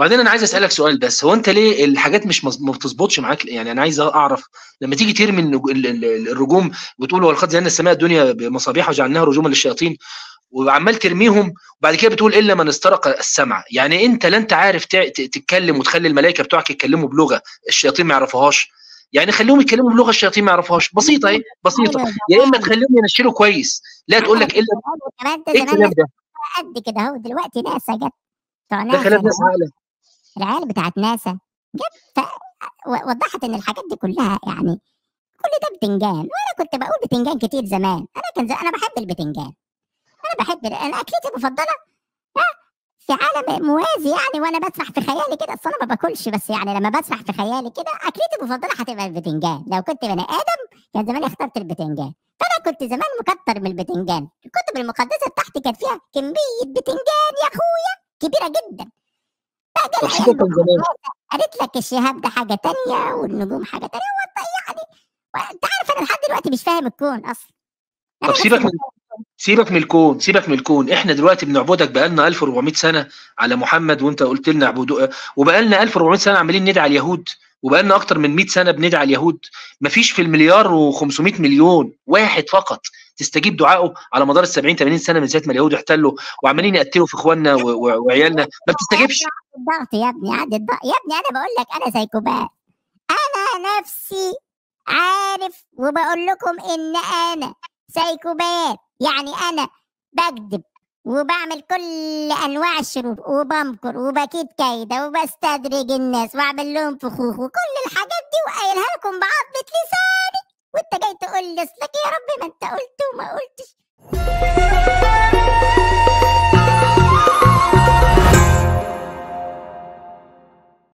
وبعدين انا عايز اسالك سؤال بس هو انت ليه الحاجات مش مز- ما بتظبطش معاك يعني انا عايز اعرف لما تيجي ترمي النج- ال- ال- الرجوم وتقول ولقد زينا السماء الدنيا بمصابيح وجعلناها رجوما للشياطين وعمال ترميهم وبعد كده بتقول الا من استرق السمع يعني انت لا انت عارف تع- ت- تتكلم وتخلي الملائكه بتوعك يتكلموا بلغه الشياطين ما يعرفوهاش يعني خليهم يتكلموا بلغه الشياطين ما يعرفوش بسيطه اهي بسيطه أيوة يا اما زمان. تخليهم ينشلوا كويس لا تقول لك الا كمان ده ايه زمان الكلام ناس ده قد كده اهو دلوقتي ناسا جت بتوع ده ناسا كلام ناس عاقله العيال بتاعت ناسا جت ف- و- وضحت ان الحاجات دي كلها يعني كل ده بتنجان وانا كنت بقول بتنجان كتير زمان انا كان زي انا بحب البتنجان انا بحب انا اكلتي المفضله ها، في عالم موازي يعني وانا بسرح في خيالي كده اصل انا ما باكلش بس يعني لما بسرح في خيالي كده اكلتي المفضله هتبقى البتنجان لو كنت بني ادم كان زماني اخترت البتنجان فانا كنت زمان مكتر من البتنجان الكتب المقدسه بتاعتي كان فيها كميه بتنجان يا اخويا كبيره جدا بقى طب العيال سيبك من زمان قالت لك الشهاب ده حاجه تانية والنجوم حاجه تانية هو يعني انت عارف انا لحد دلوقتي مش فاهم الكون اصلا أنا طب نفسي سيبك من مش سيبك من الكون سيبك من الكون احنا دلوقتي بنعبدك بقالنا 1400 سنه على محمد وانت قلت لنا اعبدوا وبقالنا 1400 سنه عمالين ندعي اليهود وبقالنا اكتر من 100 سنه بندعي اليهود مفيش في المليار و500 مليون واحد فقط تستجيب دعائه على مدار ال 70 80 سنه من ساعه ما اليهود احتلوا وعمالين يقتلوا في اخواننا و- و- وعيالنا ما بتستجيبش الضغط يا ابني عندي الضغط يا ابني انا بقول لك انا سايكوبات انا نفسي عارف وبقول لكم ان انا سايكوبات يعني انا بكذب وبعمل كل انواع الشرور وبمكر وبكيد كايده وبستدرج الناس واعمل لهم فخوخ وكل الحاجات دي وقايلها لكم بعضمه لساني وانت جاي تقول لي اصلك يا رب ما انت قلت وما قلتش